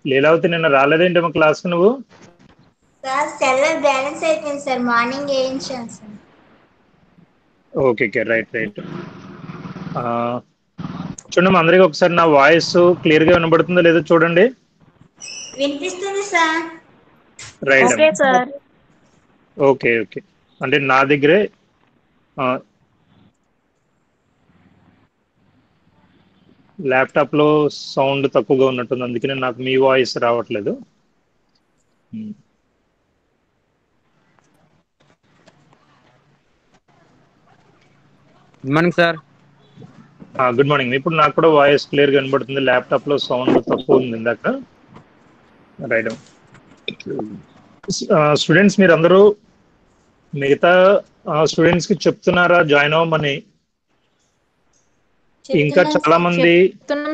లీలావతి నిన్న రాలేదేంటమ్మా క్లాస్కి నువ్వు సార్ సర్వర్ బ్యాలెన్స్ అయిపోయింది సార్ మార్నింగ్ వేయించాను sir okay okay right right చూడమ్మా అందరికీ ఒకసారి నా వాయిస్ క్లియర్గా వినబడుతుందో లేదో చూడండి వినిపిస్తుంది sir right okay sir okay okay అంటే నా దగ్గరే ల్యాప్టాప్లో సౌండ్ తక్కువగా ఉన్నట్టుంది అందుకనే నాకు మీ వాయిస్ రావట్లేదు Hmm. Good morning sir good morning ఇప్పుడు నాకు కూడా వాయిస్ క్లియర్ గా వినబడుతుంది ల్యాప్టాప్ లో సౌండ్ తక్కువ ఉంది ఇందాక రైట్ స్టూడెంట్స్ మీరు అందరూ మిగతా స్టూడెంట్స్ కి చెప్తున్నారా జాయిన్ అవ్వమని ఇంకా చెప్తున్నాను చాలా మంది చెప్తున్నాం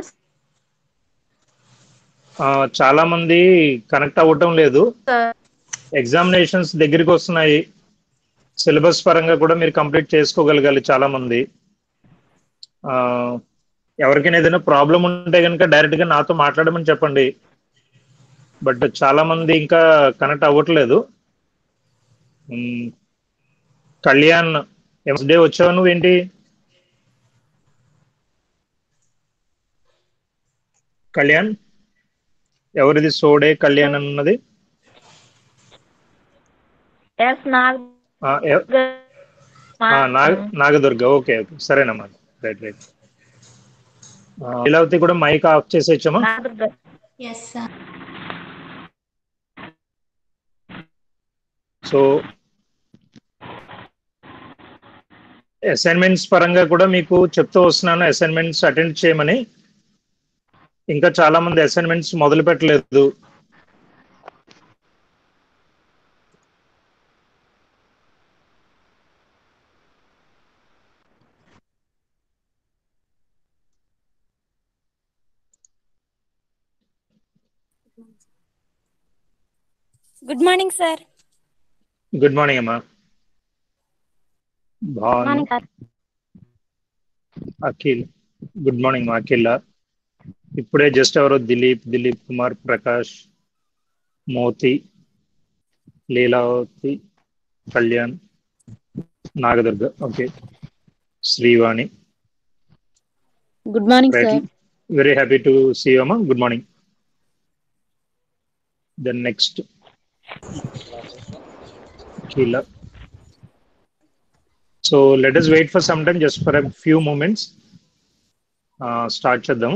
ఆ, చాలా మంది కనెక్ట్ అవ్వటం లేదు సార్ ఎగ్జామినేషన్స్ దగ్గరికి వస్తున్నాయి సిలబస్ పరంగా కూడా మీరు కంప్లీట్ చేసుకోగలగాలి చాలా మంది ఆ, ఎవరికైనా ఏదైనా ప్రాబ్లం ఉంటే కనుక డైరెక్ట్ గా నాతో మాట్లాడమని చెప్పండి బట్ చాలా మంది ఇంకా కనెక్ట్ అవ్వట్లేదు ఉమ్, కళ్యాణ్ డే వచ్చావు నువ్వేంటి కళ్యాణ్ ఎవరిది సోడే కళ్యాణ్ అని ఉన్నది ఎస్ నాగ్ ఆ, ఎవ- ఆ, నాగ నాగదుర్గ ఓకే ఓకే సరేనమ్మా రైట్ రైట్ లీలావతి కూడా మైక్ ఆఫ్ చేసేయచ్చమ్మా Nagadurga yes sir so assignments పరంగా కూడా మీకు చెప్తూ వస్తున్నాను అసైన్మెంట్స్ అటెండ్ చేయమని ఇంకా చాలా మంది అసైన్మెంట్స్ మొదలు పెట్టలేదు good morning sir good morning అమ్మా Bhanu morning sir Akhil good morning మా అఖిల్ ఇప్పుడే జస్ట్ ఎవరో Dileep Dileep Kumar Prakash Moti Leelavathi Kalyan Nagadurga okay Srivani good morning right sir very happy to see అమ్మా గుడ్ మార్నింగ్ దెన్ నెక్స్ట్ కీలా so let us wait for some time just for a few moments start చేద్దాం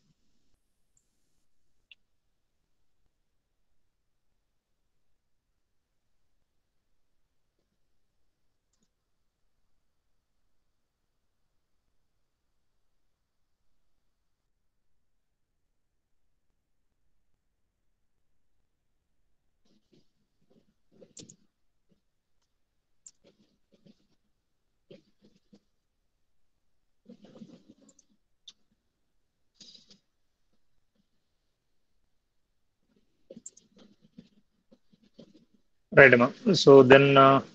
right అమ్మా so then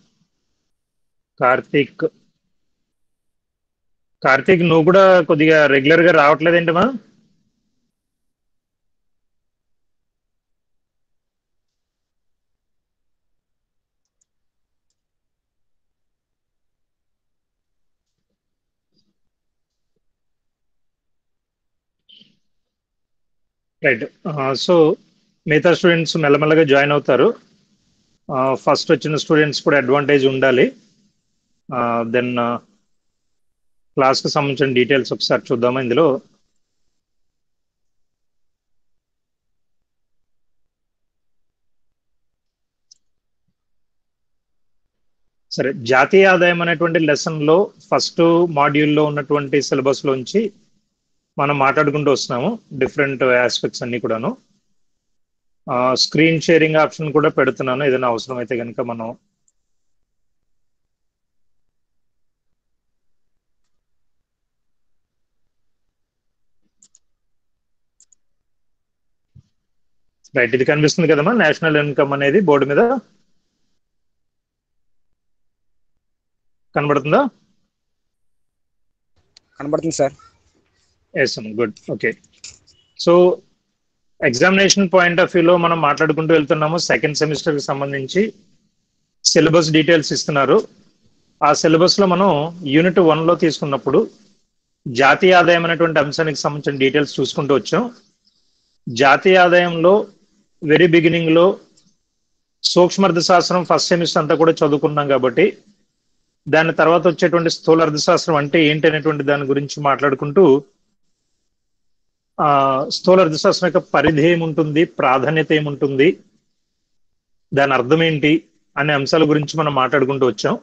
Karthik Karthik నువ్వు కూడా కొద్దిగా రెగ్యులర్ గా రావట్లేదు ఏంటమ్మా రైట్ సో మిగతా స్టూడెంట్స్ మెల్లమెల్లగా జాయిన్ అవుతారు ఫస్ట్ వచ్చిన స్టూడెంట్స్ కూడా అడ్వాంటేజ్ ఉండాలి దెన్ క్లాస్కి సంబంధించిన డీటెయిల్స్ ఒకసారి చూద్దామా ఇందులో సరే జాతీయ ఆదాయం అనేటువంటి లెసన్లో ఫస్ట్ మాడ్యూల్లో ఉన్నటువంటి సిలబస్లోంచి మనం మాట్లాడుకుంటూ వస్తున్నాము డిఫరెంట్ ఆస్పెక్ట్స్ అన్ని కూడాను స్క్రీన్ షేరింగ్ ఆప్షన్ కూడా పెడుతున్నాను ఏదైనా అవసరం అయితే కనుక మనం రైట్ ఇది కనిపిస్తుంది కదమ్మా నేషనల్ ఇన్కమ్ అనేది బోర్డు మీద కనబడుతుందా కనబడుతుంది sir yes good okay so examination point of వ్యూలో మనం మాట్లాడుకుంటూ వెళ్తున్నాము సెకండ్ సెమిస్టర్కి సంబంధించి సిలబస్ డీటెయిల్స్ ఇస్తున్నారు ఆ సిలబస్ లో మనం యూనిట్ వన్ లో తీసుకున్నప్పుడు జాతీయ ఆదాయం అనేటువంటి అంశానికి సంబంధించిన డీటెయిల్స్ చూసుకుంటూ వచ్చాం జాతీయ ఆదాయంలో వెరీ బిగినింగ్ లో సూక్ష్మ అర్థశాస్త్రం ఫస్ట్ సెమిస్టర్ అంతా కూడా చదువుకున్నాం కాబట్టి దాని తర్వాత వచ్చేటువంటి స్థూల అర్థశాస్త్రం అంటే ఏంటి అనేటువంటి దాని గురించి మాట్లాడుకుంటూ ఆ స్థూల అర్థశాస్త్రం యొక్క పరిధి ఏముంటుంది ప్రాధాన్యత ఏముంటుంది దాని అర్థం ఏంటి అనే అంశాల గురించి మనం మాట్లాడుకుంటూ వచ్చాం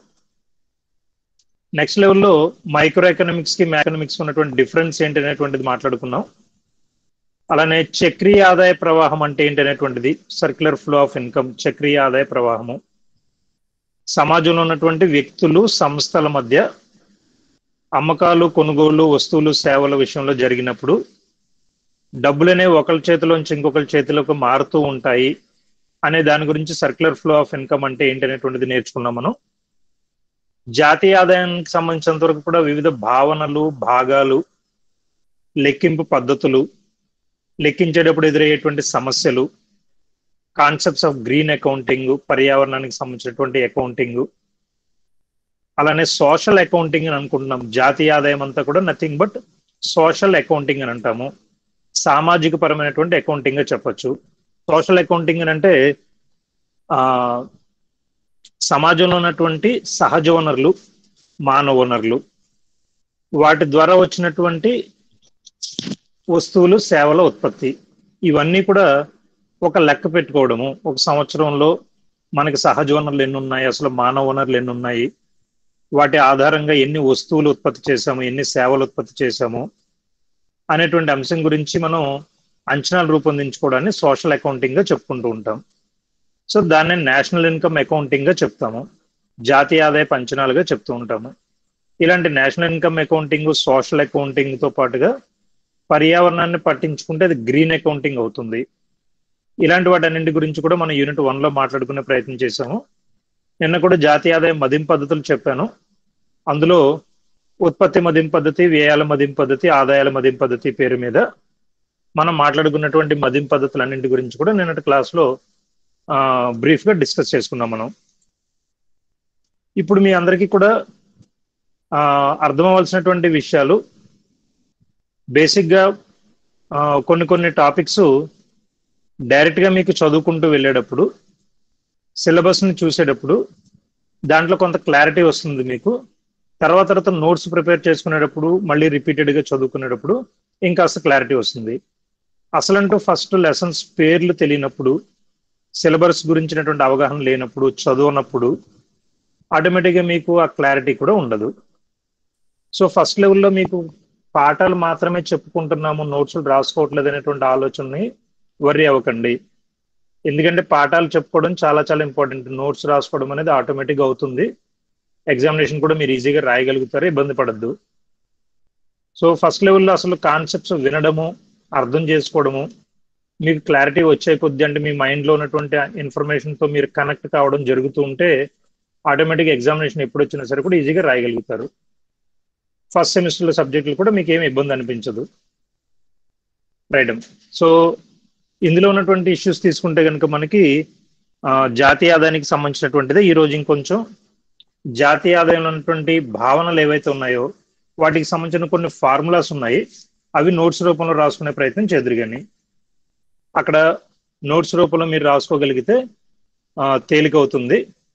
నెక్స్ట్ లెవెల్లో మైక్రో ఎకనామిక్స్ కి మ్యాకనామిక్స్ ఉన్నటువంటి డిఫరెన్స్ ఏంటి అనేటువంటిది మాట్లాడుకున్నాం అలానే చక్రీయ ఆదాయ ప్రవాహం అంటే ఏంటి అనేటువంటిది సర్క్యులర్ ఫ్లో ఆఫ్ ఇన్కమ్ చక్రీయ ఆదాయ ప్రవాహము సమాజంలో ఉన్నటువంటి వ్యక్తులు సంస్థల మధ్య అమ్మకాలు కొనుగోలు వస్తువులు సేవల విషయంలో జరిగినప్పుడు డబ్బులనే ఒకరి చేతిలోంచి ఇంకొకరి చేతిలోకి మారుతూ ఉంటాయి అనే దాని గురించి సర్క్యులర్ ఫ్లో ఆఫ్ ఇన్కమ్ అంటే ఏంటి అనేటువంటిది నేర్చుకున్నాం మనం జాతీయ ఆదాయానికి సంబంధించినంత వరకు కూడా వివిధ భావనలు భాగాలు లెక్కింపు పద్ధతులు లెక్కించేటప్పుడు ఎదురయ్యేటువంటి సమస్యలు కాన్సెప్ట్స్ ఆఫ్ గ్రీన్ అకౌంటింగ్ పర్యావరణానికి సంబంధించినటువంటి అకౌంటింగ్ అలానే సోషల్ అకౌంటింగ్ అని అనుకుంటున్నాం జాతీయ ఆదాయం అంతా కూడా నథింగ్ బట్ సోషల్ అకౌంటింగ్ అని అంటాము సామాజిక పరమైనటువంటి అకౌంటింగ్ చెప్పొచ్చు సోషల్ అకౌంటింగ్ అని అంటే ఆ సమాజంలో ఉన్నటువంటి సహజ వనరులు మానవ వనరులు వాటి ద్వారా వచ్చినటువంటి వస్తువులు సేవల ఉత్పత్తి ఇవన్నీ కూడా ఒక లెక్క పెట్టుకోవడము ఒక సంవత్సరంలో మనకి సహజ వనరులు ఎన్ని ఉన్నాయి అసలు మానవ వనరులు ఎన్ని ఉన్నాయి వాటి ఆధారంగా ఎన్ని వస్తువులు ఉత్పత్తి చేశాము ఎన్ని సేవలు ఉత్పత్తి చేశాము అనేటువంటి అంశం గురించి మనం అంచనాలు రూపొందించుకోవడాన్ని సోషల్ అకౌంటింగ్ గా చెప్పుకుంటూ ఉంటాం సో దాన్ని నేషనల్ ఇన్కమ్ అకౌంటింగ్ గా చెప్తాము జాతీయ ఆదాయ అంచనాలుగా చెప్తూ ఉంటాము ఇలాంటి national income accounting social accounting తో పాటుగా పర్యావరణాన్ని పట్టించుకుంటే అది గ్రీన్ అకౌంటింగ్ అవుతుంది ఇలాంటి వాటన్నింటి గురించి కూడా మనం యూనిట్ వన్ లో మాట్లాడుకునే ప్రయత్నం చేశాము నిన్న కూడా జాతీయ ఆదాయ మదింపు పద్ధతులు చెప్పాను అందులో ఉత్పత్తి మదింపు పద్ధతి వ్యయాల మదింపు పద్ధతి ఆదాయాల మదింపు పద్ధతి పేరు మీద మనం మాట్లాడుకున్నటువంటి మదింపు పద్ధతులన్నింటి గురించి కూడా నిన్నటి క్లాస్లో బ్రీఫ్ గా డిస్కస్ చేసుకున్నాం మనం ఇప్పుడు మీ అందరికీ కూడా అర్థమవలసినటువంటి విషయాలు బేసిక్గా కొన్ని కొన్ని టాపిక్స్ డైరెక్ట్గా మీకు చదువుకుంటూ వెళ్ళేటప్పుడు సిలబస్ని చూసేటప్పుడు దాంట్లో కొంత క్లారిటీ వస్తుంది మీకు తర్వాత తర్వాత నోట్స్ ప్రిపేర్ చేసుకునేటప్పుడు మళ్ళీ రిపీటెడ్గా చదువుకునేటప్పుడు ఇంకాస్త క్లారిటీ వస్తుంది అసలంటూ ఫస్ట్ లెసన్స్ పేర్లు తెలియనప్పుడు సిలబస్ గురించినటువంటి అవగాహన లేనప్పుడు చదువునప్పుడు ఆటోమేటిక్గా మీకు ఆ క్లారిటీ కూడా ఉండదు సో ఫస్ట్ లెవెల్లో మీకు పాఠాలు మాత్రమే చెప్పుకుంటున్నాము నోట్స్లు రాసుకోవట్లేదు అనేటువంటి ఆలోచనని వర్రీ అవ్వకండి ఎందుకంటే పాఠాలు చెప్పుకోవడం చాలా చాలా ఇంపార్టెంట్ నోట్స్ రాసుకోవడం అనేది ఆటోమేటిక్గా అవుతుంది ఎగ్జామినేషన్ కూడా మీరు ఈజీగా రాయగలుగుతారు ఇబ్బంది పడద్దు సో ఫస్ట్ లెవెల్లో అసలు కాన్సెప్ట్స్ వినడము అర్థం చేసుకోవడము మీకు క్లారిటీ వచ్చే కొద్ది అంటే మీ మైండ్లో ఉన్నటువంటి ఇన్ఫర్మేషన్తో మీరు కనెక్ట్ కావడం జరుగుతూ ఉంటే ఆటోమేటిక్గా ఎగ్జామినేషన్ ఎప్పుడు వచ్చినా సరే కూడా ఈజీగా రాయగలుగుతారు ఫస్ట్ సెమిస్టర్లో సబ్జెక్టులు కూడా మీకు ఏమి ఇబ్బంది అనిపించదు రైట్ సో ఇందులో ఉన్నటువంటి ఇష్యూస్ తీసుకుంటే కనుక మనకి జాతీయ ఆదాయానికి సంబంధించినటువంటిదే ఈ రోజు ఇంకొంచెం జాతీయ ఆదాయంలో ఉన్నటువంటి భావనలు ఏవైతే ఉన్నాయో వాటికి సంబంధించిన కొన్ని ఫార్ములాస్ ఉన్నాయి అవి నోట్స్ రూపంలో రాసుకునే ప్రయత్నం చేదురు కానీ అక్కడ నోట్స్ రూపంలో మీరు రాసుకోగలిగితే తేలిక అవుతుంది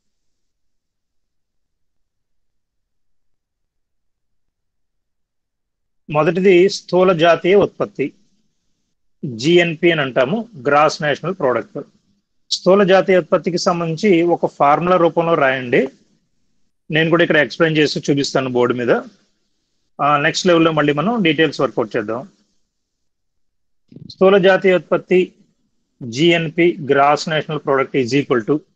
మొదటిది స్థూల జాతీయ ఉత్పత్తి జిఎన్పి అని అంటాము గ్రాస్ నేషనల్ ప్రోడక్ట్ స్థూల జాతీయ ఉత్పత్తికి సంబంధించి ఒక ఫార్ములా రూపంలో రాయండి నేను కూడా ఇక్కడ ఎక్స్ప్లెయిన్ చేసి చూపిస్తాను బోర్డు మీద నెక్స్ట్ లెవెల్లో మళ్ళీ మనం డీటెయిల్స్ వర్కౌట్ చేద్దాం స్థూల జాతీయ ఉత్పత్తి GNP gross national product is equal to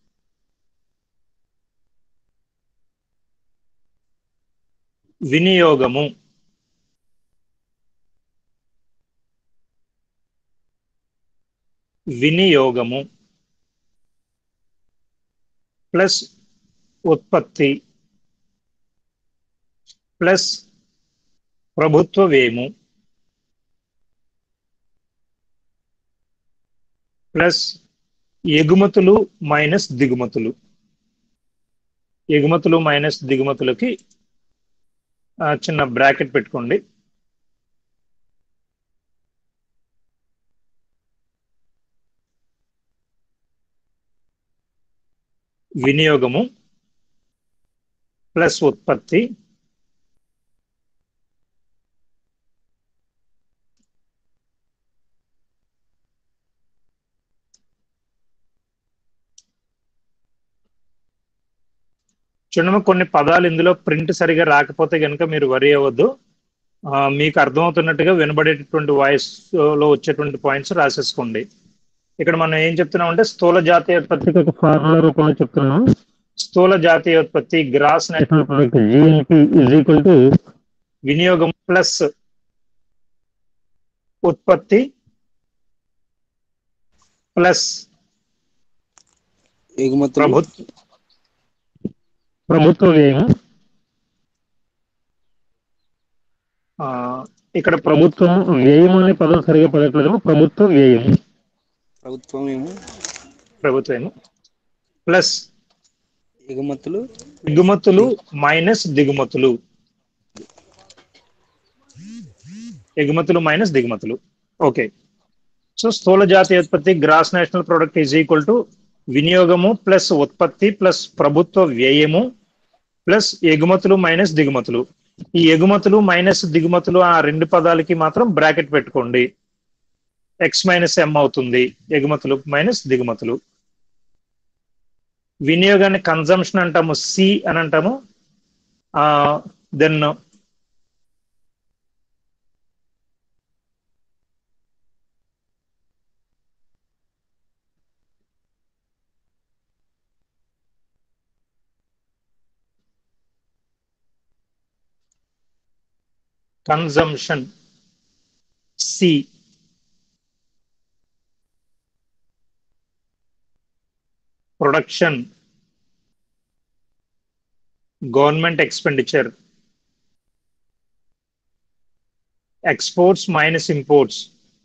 వినియోగము వినియోగము ప్లస్ ఉత్పత్తి ప్లస్ ప్రభుత్వ వ్యయము ప్లస్ ఎగుమతులు మైనస్ దిగుమతులు ఎగుమతులు మైనస్ దిగుమతులకి ఆ, చిన్న బ్రాకెట్ పెట్టుకోండి వినియోగము ప్లస్ ఉత్పత్తి చూడమ్మ కొన్ని పదాలు ఇందులో ప్రింట్ సరిగా రాకపోతే కనుక మీరు వరి అవ్వద్దు ఆ, మీకు అర్థమవుతున్నట్టుగా వినబడేటటువంటి వాయిస్ లో వచ్చేటువంటి పాయింట్స్ రాసేసుకోండి ఇక్కడ మనం ఏం చెప్తున్నాం అంటే స్థూల జాతీయోత్పత్తికి ఒక ఫార్ములా రూపంలో చెప్తున్నాం స్థూల జాతీయోత్పత్తి gross national product GNP is equal to వినియోగం ప్లస్ ఉత్పత్తి ప్లస్ ఎగుమతులు ప్రభుత్వ ప్రభుత్వ వ్యయం ఆ, ఇక్కడ ప్రభుత్వం వ్యయం అనే పదం సరిగా పడట్లేదు ప్రభుత్వ వ్యయం ప్రభుత్వం ఏమో ప్రభుత్వం ప్లస్ ఎగుమతులు ఎగుమతులు మైనస్ దిగుమతులు ఎగుమతులు మైనస్ దిగుమతులు ఓకే సో స్థూల జాతీయోత్పత్తి gross national product is equal to వినియోగము ప్లస్ ఉత్పత్తి ప్లస్ ప్రభుత్వ వ్యయము ప్లస్ ఎగుమతులు మైనస్ దిగుమతులు ఈ ఎగుమతులు మైనస్ దిగుమతులు ఆ రెండు పదాలకి మాత్రం బ్రాకెట్ పెట్టుకోండి ఎక్స్ మైనస్ ఎం అవుతుంది ఎగుమతులు మైనస్ దిగుమతులు వినియోగాన్ని కన్జంప్షన్ అంటాము సి అని అంటాము then consumption C production government expenditure exports minus imports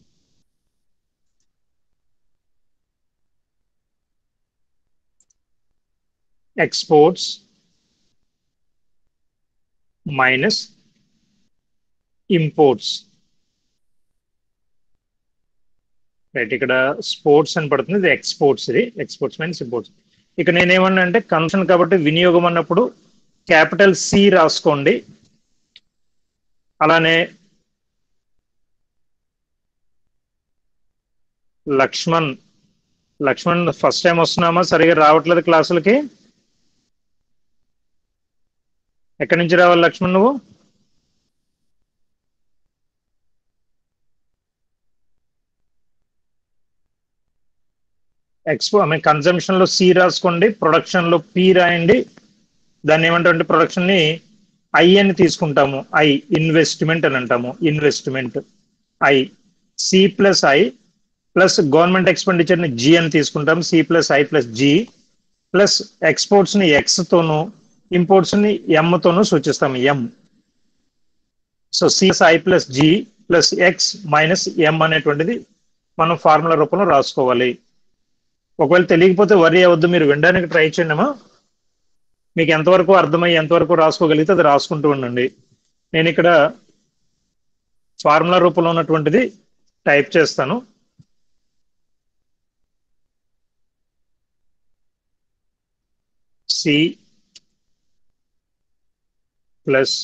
exports minus imports right ఇక్కడ స్పోర్ట్స్ అని పడుతుంది ఇది ఎక్స్పోర్ట్స్ ఇది ఎక్స్పోర్ట్స్ మైనస్ ఇంపోర్ట్స్ ఇక నేనేమన్నా అంటే కన్సన్ కాబట్టి వినియోగం అన్నప్పుడు క్యాపిటల్ సి రాసుకోండి అలానే లక్ష్మణ్ లక్ష్మణ్ ఫస్ట్ టైం వస్తున్నామా సరిగా రావట్లేదు క్లాసులకి ఎక్కడి నుంచి రావాలి లక్ష్మణ్ నువ్వు ఎక్స్పో ఐ మీన్ కన్జంప్షన్ లో సి రాసుకోండి ప్రొడక్షన్ లో పి రాయండి దాన్ని ఏమంటారంటే ప్రొడక్షన్ ని ఐ అని తీసుకుంటాము ఐ ఇన్వెస్ట్మెంట్ అని అంటాము investment I C plus I plus government expenditure ని జి అని తీసుకుంటాం C plus I plus G plus exports ని ఎక్స్ తోను ఇంపోర్ట్స్ ని ఎం తోను సూచిస్తాం M so CS I plus G plus X minus M అనేటువంటిది మనం ఫార్ములా రూపంలో రాసుకోవాలి ఒకవేళ తెలియకపోతే వరి అవద్దు మీరు వినడానికి ట్రై చేయండమా మీకు ఎంతవరకు అర్థమై ఎంతవరకు రాసుకోగలిగితే అది రాసుకుంటూ ఉండండి నేను ఇక్కడ ఫార్ములా రూపంలో ఉన్నటువంటిది టైప్ చేస్తాను C plus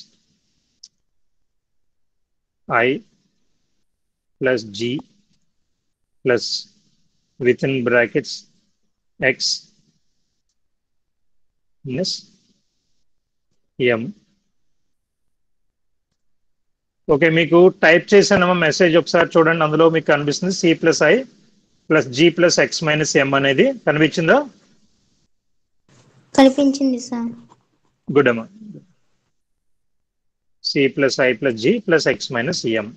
I plus G plus within brackets x minus m okay మీకు టైప్ చేశానమ్మా మెసేజ్ ఒకసారి చూడండి అందులో మీకు కనిపిస్తుంది C plus I plus G plus X minus M అనేది కనిపించిందా కనిపించింది సార్ గుడ్ అమ్మా C plus I plus G plus X minus M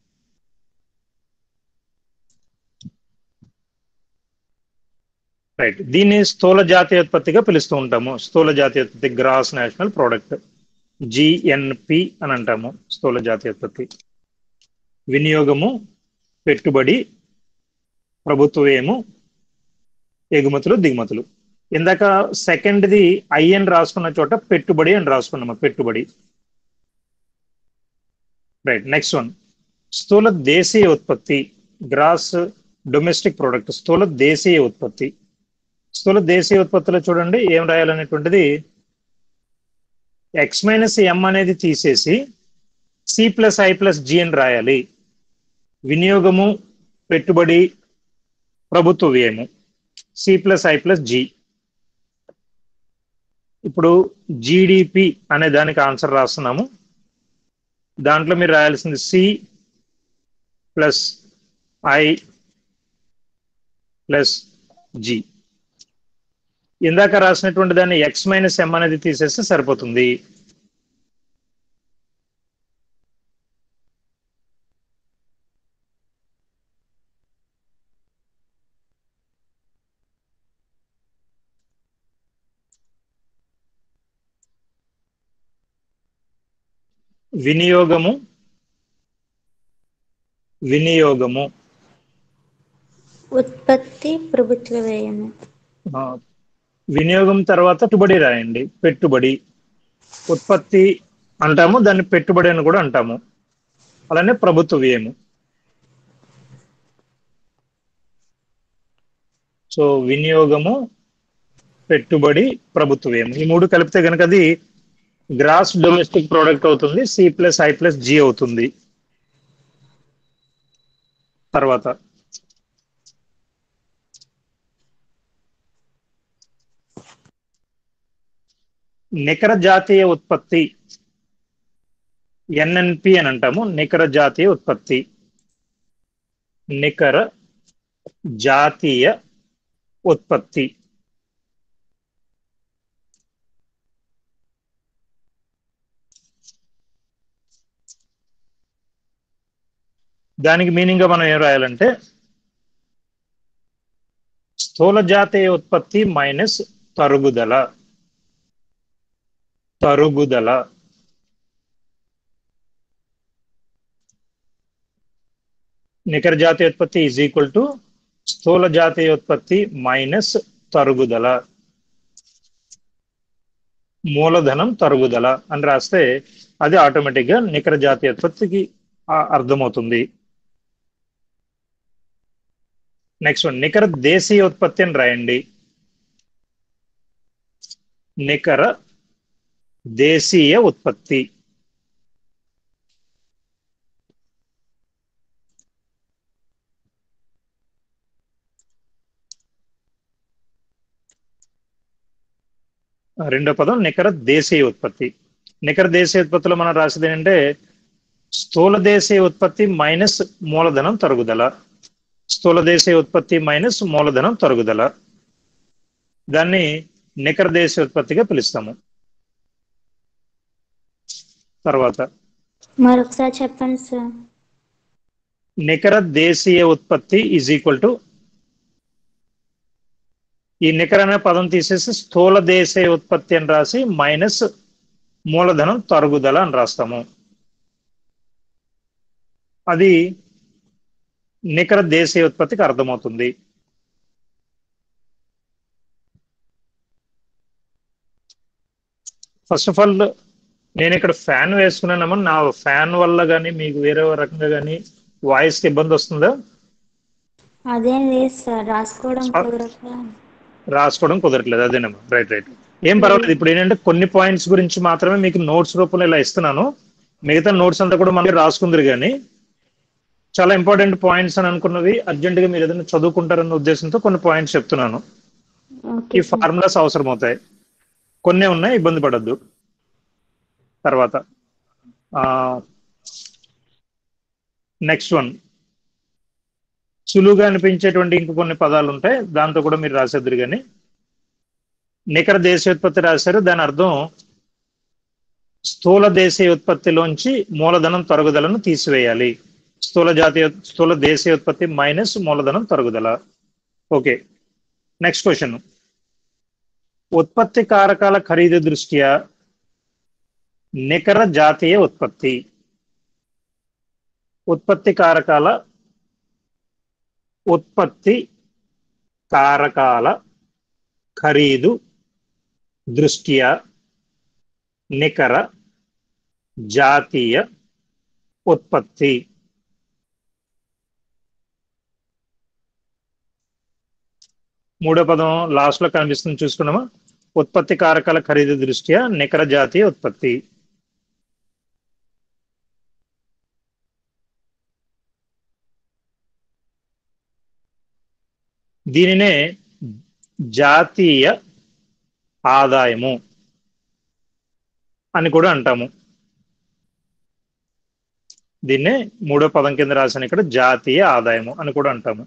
right దీన్ని స్థూల జాతీయోత్పత్తిగా పిలుస్తూ ఉంటాము స్థూల జాతీయోత్పత్తి గ్రాస్ నేషనల్ ప్రోడక్ట్ జిఎన్పి అని అంటాము స్థూల జాతీయోత్పత్తి వినియోగము పెట్టుబడి ప్రభుత్వ వ్యయము ఎగుమతులు దిగుమతులు ఇందాక సెకండ్ది ఐ అని రాసుకున్న చోట పెట్టుబడి అని రాసుకున్నాము పెట్టుబడి రైట్ నెక్స్ట్ వన్ స్థూల దేశీయ ఉత్పత్తి గ్రాస్ డొమెస్టిక్ ప్రోడక్ట్ స్థూల దేశీయ ఉత్పత్తి స్థూల దేశీయ ఉత్పత్తిలో చూడండి ఏం రాయాలనేటువంటిది ఎక్స్ మైనస్ ఎం అనేది తీసేసి C plus I plus G అని రాయాలి వినియోగము పెట్టుబడి ప్రభుత్వ వ్యయము C plus I plus G ఇప్పుడు జీడిపి అనే దానికి ఆన్సర్ రాస్తున్నాము దాంట్లో మీరు రాయాల్సింది C plus I plus G ఇందాక రాసినటువంటి దాన్ని ఎక్స్ మైనస్ ఎం అనేది తీసేస్తే సరిపోతుంది వినియోగము వినియోగము ఉత్పత్తి ప్రభుత్వ వ్యయము ఆ, వినియోగం తర్వాత పెట్టుబడి రాయండి పెట్టుబడి ఉత్పత్తి అంటాము దాన్ని పెట్టుబడి అని కూడా అంటాము అలానే ప్రభుత్వ వ్యయము సో వినియోగము పెట్టుబడి ప్రభుత్వ వ్యయం ఈ మూడు కలిపితే కనుక అది గ్రాస్ డొమెస్టిక్ ప్రోడక్ట్ అవుతుంది C plus I plus G అవుతుంది తర్వాత నికర జాతీయ ఉత్పత్తి ఎన్ఎన్పి అని అంటాము నికర జాతీయ ఉత్పత్తి నికర జాతీయ ఉత్పత్తి దానికి మీనింగ్ గా మనం ఏం రాయాలంటే స్థూల జాతీయ ఉత్పత్తి మైనస్ తరుగుదల తరుగుదల నికర జాతీయ ఉత్పత్తి ఈజ్ ఈక్వల్ టు స్థూల జాతీయ ఉత్పత్తి మైనస్ తరుగుదల మూలధనం తరుగుదల అని రాస్తే అది ఆటోమేటిక్ గా నికర జాతీయ ఉత్పత్తికి ఆ, అర్థమవుతుంది నెక్స్ట్ వన్ నికర దేశీయ ఉత్పత్తి అని రాయండి నికర దేశీయ ఉత్పత్తి రెండో పదం నికర దేశీయ ఉత్పత్తి నికర దేశీయ ఉత్పత్తిలో మనం రాసేది ఏంటంటే స్థూల దేశీయ ఉత్పత్తి మైనస్ మూలధనం తరుగుదల స్థూల దేశీయ ఉత్పత్తి మైనస్ మూలధనం తరుగుదల దాన్ని నికర దేశీయ ఉత్పత్తిగా పిలుస్తాము తర్వాత మరొకసారి చెప్పండి సార్ నికర దేశీయ ఉత్పత్తి ఈజ్ ఈక్వల్ టు ఈ నికర అనే పదం తీసేసి స్థూల దేశీయ ఉత్పత్తి అని రాసి మైనస్ మూలధనం తరుగుదల అని రాస్తాము అది నికర దేశీయ ఉత్పత్తికి అర్థమవుతుంది ఫస్ట్ ఆఫ్ ఆల్ నేను ఇక్కడ ఫ్యాన్ వేసుకున్నానేమో నా ఫ్యాన్ వల్ల కానీ మీకు వేరే రకంగా కానీ వాయిస్కి ఇబ్బంది వస్తుందా అదేం లేదు సార్ రాసుకోవడం కుదరక రాసుకోవడం కుదరట్లేదు అదేనమ్మా రైట్ రైట్ ఏం పర్వాలేదు ఇప్పుడు ఏంటంటే కొన్ని పాయింట్స్ గురించి మాత్రమే మీకు నోట్స్ రూపంలో ఇలా ఇస్తున్నాను మిగతా నోట్స్ అంతా కూడా మనకి రాసుకుందరు కానీ చాలా ఇంపార్టెంట్ పాయింట్స్ అని అనుకున్నవి అర్జెంటుగా మీరు ఏదైనా చదువుకుంటారన్న ఉద్దేశంతో కొన్ని పాయింట్స్ చెప్తున్నాను ఓకే ఈ ఫార్ములాస్ అవసరం అవుతాయి కొన్ని ఉన్నాయి ఇబ్బంది పడద్దు తర్వాత నెక్స్ట్ వన్ సులువుగా అనిపించేటువంటి ఇంక కొన్ని పదాలు ఉంటాయి దాంతో కూడా మీరు రాసేద్దరు కానీ నికర దేశీయోత్పత్తి రాశారు దాని అర్థం స్థూల దేశీయ ఉత్పత్తిలోంచి మూలధనం తరుగుదలను తీసివేయాలి స్థూల జాతీయ స్థూల దేశీయ ఉత్పత్తి మైనస్ మూలధనం తరుగుదల ఓకే నెక్స్ట్ క్వశ్చన్ ఉత్పత్తి కారకాల ఖరీదు దృష్ట్యా నికర జాతీయ ఉత్పత్తి ఉత్పత్తి కారకాల ఉత్పత్తి కారకాల ఖరీదు దృష్ట్యా నికర జాతీయ ఉత్పత్తి మూడో పదం లాస్ట్ లో కనిపిస్తుంది చూసుకున్నామా ఉత్పత్తి కారకాల ఖరీదు దృష్ట్యా నికర జాతీయ ఉత్పత్తి దీనినే జాతీయ ఆదాయము అని కూడా అంటాము దీన్నే మూడో పదం కింద రాసిన ఇక్కడ జాతీయ ఆదాయము అని కూడా అంటాము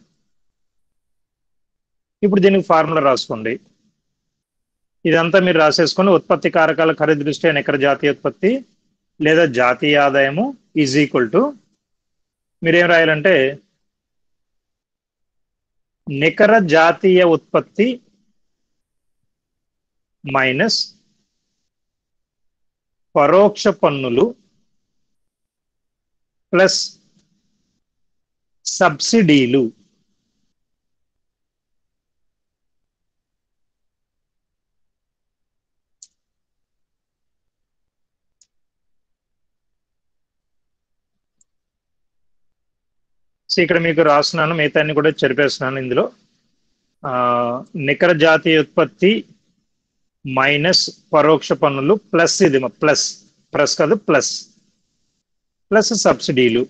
ఇప్పుడు దీనికి ఫార్ములా రాసుకోండి ఇదంతా మీరు రాసేసుకొని ఉత్పత్తి కారకాల ఖరీదు దృష్ట్యా నికర జాతీయ ఉత్పత్తి లేదా జాతీయ ఆదాయము ఈజ్ ఈక్వల్ టు మీరేం రాయాలంటే నికర జాతీయ ఉత్పత్తి మైనస్ పరోక్ష పన్నులు ప్లస్ సబ్సిడీలు సో ఇక్కడ మీకు రాస్తున్నాను మిగతాన్ని కూడా చెరిపేస్తున్నాను ఇందులో ఆ, నికర జాతీయ ఉత్పత్తి మైనస్ పరోక్ష పన్నులు ప్లస్ ఇది ప్లస్ ప్లస్ కాదు ప్లస్ ప్లస్ సబ్సిడీలు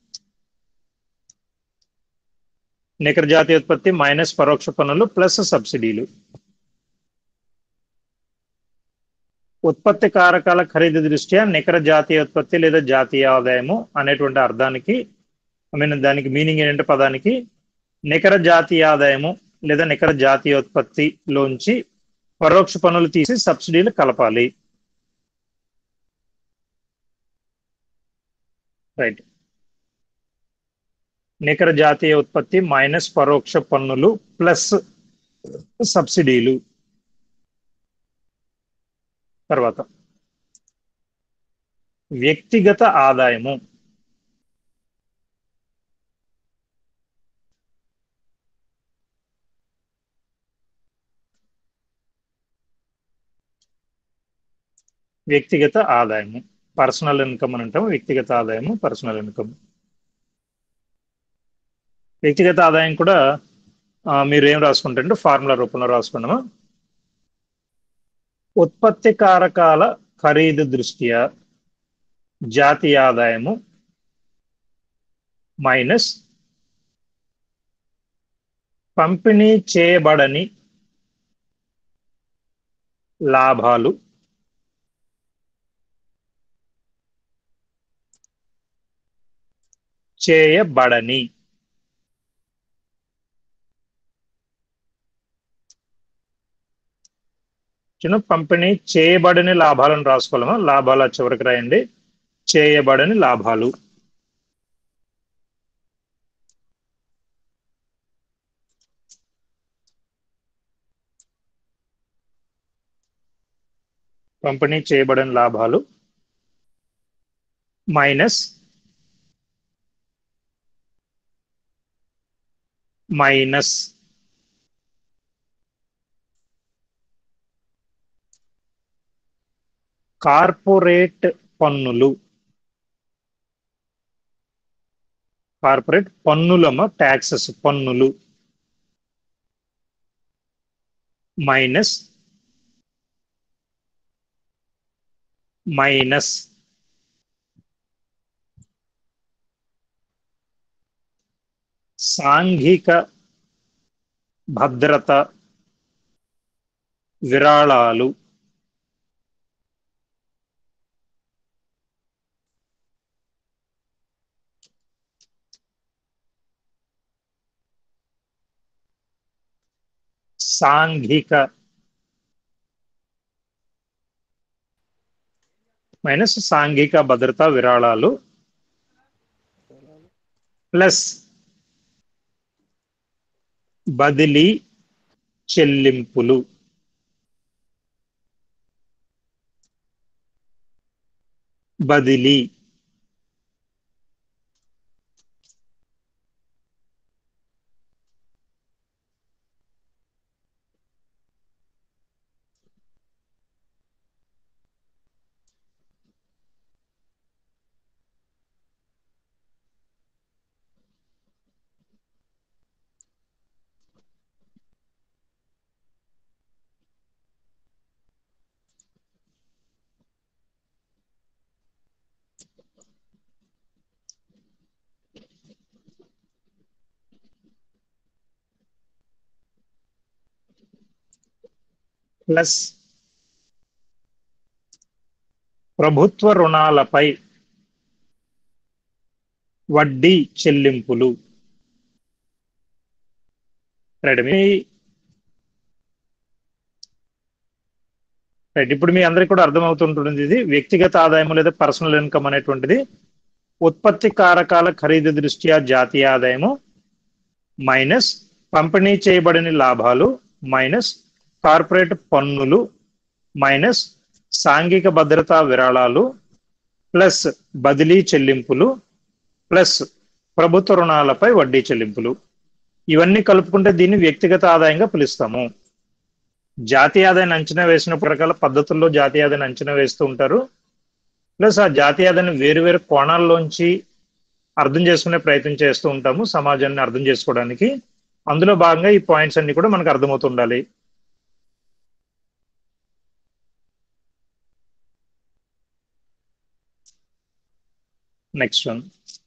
నికర జాతీయ ఉత్పత్తి మైనస్ పరోక్ష పన్నులు ప్లస్ సబ్సిడీలు ఉత్పత్తి కారకాల ఖరీదు దృష్ట్యా నికర జాతీయ ఉత్పత్తి లేదా జాతీయ ఆదాయము అనేటువంటి అర్థానికి ఐ మీన్ దానికి మీనింగ్ ఏంటంటే పదానికి నికర జాతీయ ఆదాయము లేదా నికర జాతీయ ఉత్పత్తిలోంచి పరోక్ష పన్నులు తీసి సబ్సిడీలు కలపాలి రైట్ నికర జాతీయ ఉత్పత్తి మైనస్ పరోక్ష పన్నులు ప్లస్ సబ్సిడీలు తర్వాత వ్యక్తిగత ఆదాయము వ్యక్తిగత ఆదాయము పర్సనల్ ఇన్కమ్ అని అంటాము వ్యక్తిగత ఆదాయము పర్సనల్ ఇన్కమ్ వ్యక్తిగత ఆదాయం కూడా ఆ, మీరు ఏం రాసుకుంటారంటే ఫార్ములా రూపంలో రాసుకున్నాము ఉత్పత్తి కారకాల ఖరీదు దృష్ట్యా జాతీయ ఆదాయము మైనస్ పంపిణీ చేయబడని లాభాలు చేయబడని చిన్న పంపిణీ చేయబడని లాభాలను రాసుకోవాలమా లాభాల చివరికి రాయండి చేయబడని లాభాలు పంపిణీ చేయబడని లాభాలు మైనస్ మైనస్ కార్పొరేట్ పన్నులు కార్పొరేట్ పన్నులమ్మ ట్యాక్సెస్ పన్నులు మైనస్ మైనస్ సాంఘిక భద్రత విరాళాలు సాంఘిక మైనస్ సాంఘిక భద్రతా విరాళాలు ప్లస్ బదిలీ చెల్లింపులు బదిలీ ప్లస్ ప్రభుత్వ రుణాలపై వడ్డీ చెల్లింపులు రైట్ మీ రైట్ ఇప్పుడు మీ అందరికి కూడా అర్థమవుతుంటుంది ఇది వ్యక్తిగత ఆదాయం లేదా పర్సనల్ ఇన్కమ్ అనేటువంటిది ఉత్పత్తి కారకాల ఖరీదు దృష్ట్యా జాతీయ ఆదాయము మైనస్ పంపిణీ చేయబడిన లాభాలు మైనస్ కార్పొరేట్ పన్నులు మైనస్ సాంఘిక భద్రతా విరాళాలు ప్లస్ బదిలీ చెల్లింపులు ప్లస్ ప్రభుత్వ రుణాలపై వడ్డీ చెల్లింపులు ఇవన్నీ కలుపుకుంటే దీన్ని వ్యక్తిగత ఆదాయంగా పిలుస్తాము జాతీయ ఆదాయాన్ని అంచనా వేసినప్పుడు రకాల పద్ధతుల్లో జాతీయ ఆదాయాన్ని అంచనా వేస్తూ ఉంటారు ప్లస్ ఆ జాతీయ ఆదాయాన్ని వేరు వేరు కోణాల్లోంచి అర్థం చేసుకునే ప్రయత్నం చేస్తూ ఉంటాము సమాజాన్ని అర్థం చేసుకోవడానికి అందులో భాగంగా ఈ పాయింట్స్ అన్ని కూడా మనకు అర్థమవుతుండాలి నెక్స్ట్ వన్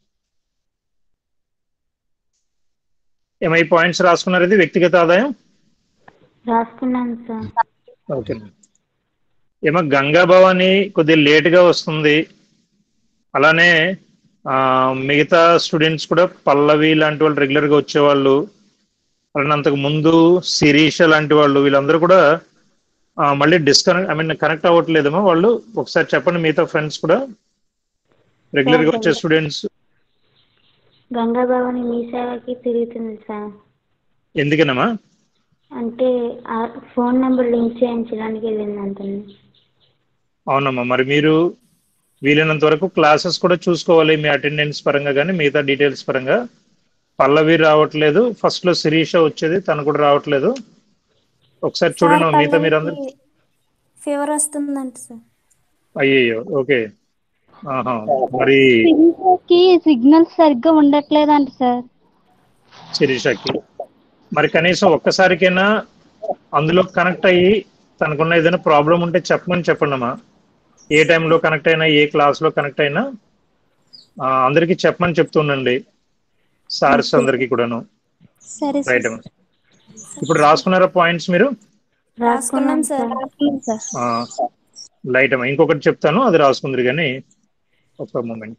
ఏమై పాయింట్స్ రాసుకున్నారు ఇది వ్యక్తిగత ఆదాయం రాసుకున్నాను సార్ ఓకే ఏమో గంగా భవాని కొద్దిగా లేట్గా వస్తుంది అలానే ఆ, మిగతా స్టూడెంట్స్ కూడా పల్లవి లాంటి వాళ్ళు రెగ్యులర్గా వచ్చేవాళ్ళు అలానే అంతకు ముందు శిరీష లాంటి వాళ్ళు వీళ్ళందరూ కూడా ఆ, మళ్ళీ డిస్కనెక్ట్ ఐ మీన్ కనెక్ట్ అవ్వట్లేదేమో వాళ్ళు ఒకసారి చెప్పండి మిగతా ఫ్రెండ్స్ కూడా రెగ్యులర్గా వచ్చే స్టూడెంట్స్ గంగా భవాని మీ సేవకి తిరుగుతుంది సార్ ఎందుకనమ్మా అంటే ఆ ఫోన్ నెంబర్ లింక్ చేయించడానికి వెళ్ళింది అంటుంది అవునమ్మా మరి మీరు వీలైనంత వరకు క్లాసెస్ కూడా చూసుకోవాలి మీ అటెండెన్స్ పరంగా కానీ మిగతా డీటెయిల్స్ పరంగా పల్లవి రావట్లేదు ఫస్ట్ లో శిరీష వచ్చేది తను కూడా రావట్లేదు ఒకసారి చూడండి మిగతా మీరు అందరు ఫీవర్ వస్తుందంట సార్ అయ్యయ్యో ఓకే ఆహా మరి కి సిగ్నల్ సరిగ్గా ఉండట్లేదంట సార్ శిరీషకి మరి కనీసం ఒక్కసారికైనా అందులో కనెక్ట్ అయ్యి తనకున్న ఏదైనా ప్రాబ్లం ఉంటే చెప్పమని చెప్పండి అమ్మా ఏ టైంలో కనెక్ట్ అయినా ఏ క్లాస్లో కనెక్ట్ అయినా ఆ, అందరికీ చెప్పమని చెప్తుండండి సార్స్ అందరికీ కూడాను సరే రైట్ అమ్మా ఇప్పుడు రాసుకున్నారా పాయింట్స్ మీరు రాసుకున్నాం సార్ ఆ, లైట్ అమ్మా ఇంకొకటి చెప్తాను అది రాసుకుందరు కానీ ఒక moment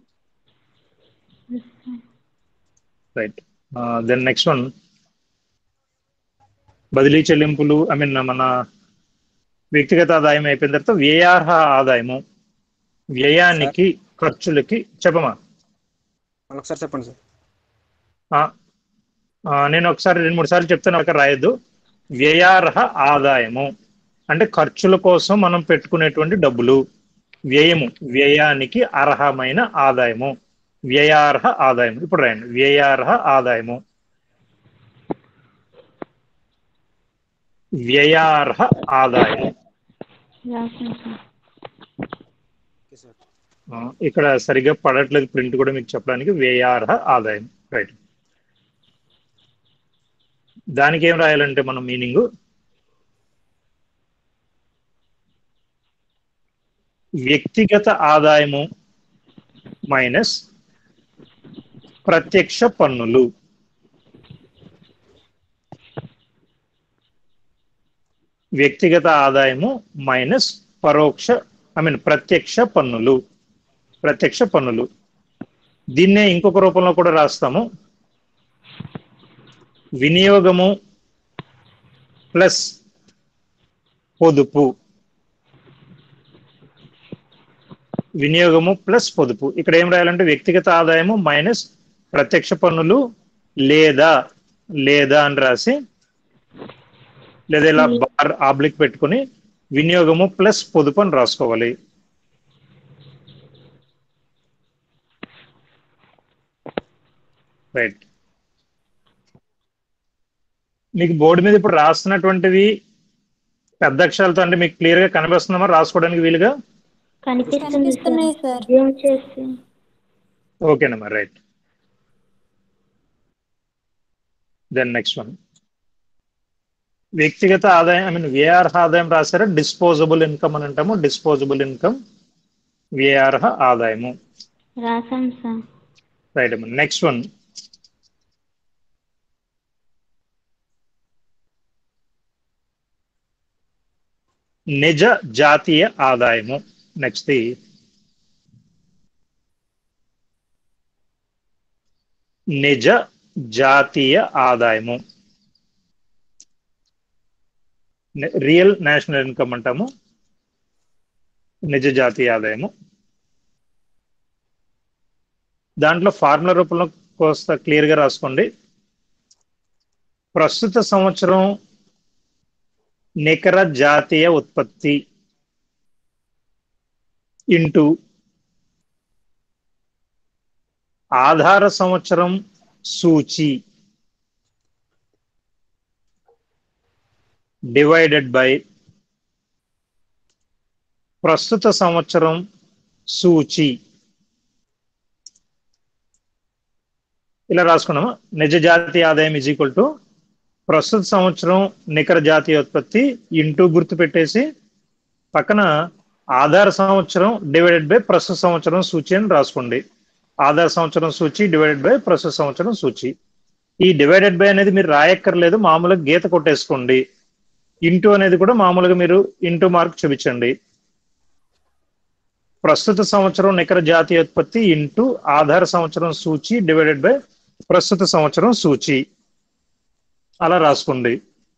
right then next one బదిలీ చెల్లింపులు ఐ మీన్ మన వ్యక్తిగత ఆదాయం అయిపోయిన తర్వాత వ్యయార్హ ఆదాయము వ్యయానికి ఖర్చులకి చెప్పమా మళ్ళీ ఒకసారి చెప్పండి సార్ ఆ, ఆ, నేను ఒకసారి రెండు మూడు సార్లు చెప్తాను అక్కడ రాయొద్దు వ్యయార్హ ఆదాయము అంటే ఖర్చుల కోసం మనం పెట్టుకునేటువంటి డబ్బులు వ్యయము వ్యయానికి అర్హమైన ఆదాయము వ్యయార్హ ఆదాయం ఇప్పుడు రాయండి వ్యయార్హ ఆదాయము వ్యయార్హ ఆదాయం రాసిన సార్ ఓకే సార్ ఆ, ఇక్కడ సరిగ్గా పడట్లేదు ప్రింట్ కూడా మీకు చెప్పడానికి వ్యయార్హ ఆదాయం రైట్ దానికి ఏం రాయాలంటే మనం మీనింగ్ వ్యక్తిగత ఆదాయము మైనస్ ప్రత్యక్ష పన్నులు వ్యక్తిగత ఆదాయము మైనస్ పరోక్ష ఐ మీన్ ప్రత్యక్ష పన్నులు ప్రత్యక్ష పన్నులు దీన్నే ఇంకొక రూపంలో కూడా రాస్తాము వినియోగము ప్లస్ పొదుపు వినియోగము ప్లస్ పొదుపు ఇక్కడ ఏం రాయాలంటే వ్యక్తిగత ఆదాయము మైనస్ ప్రత్యక్ష పన్నులు లేదా లేదా అని రాసి లేదా ఇలా బార్ ఆబ్లిక్ పెట్టుకుని వినియోగము ప్లస్ పొదుపు అని రాసుకోవాలి రైట్ మీకు బోర్డు మీద ఇప్పుడు రాస్తున్నటువంటివి పెద్ద అక్షరాలతో అంటే మీకు క్లియర్ గా కనిపిస్తుందమ్మా రాసుకోవడానికి వీలుగా కనిపిస్తుంది కనిపిస్తున్నాయి సార్ సార్ జూమ్ చేసి ఓకేనమ్మా రైట్ దెన్ నెక్స్ట్ వన్ వ్యక్తిగత ఆదాయం ఐ మీన్ వ్యయార్హ ఆదాయం రాశారా డిస్పోజబుల్ ఇన్కమ్ అని అంటాము డిస్పోజబుల్ ఇన్కమ్ వ్యయార్హ ఆదాయము రాసాం సార్ రైట్ అమ్మా నెక్స్ట్ వన్ నిజ జాతీయ ఆదాయము నెక్స్ట్ ది నిజ జాతీయ ఆదాయము రియల్ నేషనల్ ఇన్కమ్ అంటాము నిజ జాతీయ ఆదాయము దాంట్లో ఫార్ములా రూపంలో కోస్త క్లియర్ గా రాసుకోండి ప్రస్తుత సంవత్సరం నికర జాతీయ ఉత్పత్తి ఇంటూ ఆధార సంవత్సరం సూచి డివైడెడ్ బై ప్రస్తుత సంవత్సరం సూచి ఇలా రాసుకున్నాము నిజ జాతీయ ఆదాయం ఈజ్ ఈక్వల్ టు ప్రస్తుత సంవత్సరం నికర జాతీయ ఉత్పత్తి ఇంటూ గుర్తు పెట్టేసి పక్కన ఆధార సంవత్సరం డివైడెడ్ బై ప్రస్తుత సంవత్సరం సూచి అని రాసుకోండి ఆధార సంవత్సరం సూచి డివైడెడ్ బై ప్రస్తుత సంవత్సరం సూచి ఈ డివైడెడ్ బై అనేది మీరు రాయక్కర్లేదు మామూలుగా గీత కొట్టేసుకోండి ఇంటూ అనేది కూడా మామూలుగా మీరు ఇంటూ మార్క్ చూపించండి ప్రస్తుత సంవత్సరం నికర జాతీయ ఉత్పత్తి ఇంటూ ఆధార సంవత్సరం సూచి డివైడెడ్ బై ప్రస్తుత సంవత్సరం సూచి అలా రాసుకోండి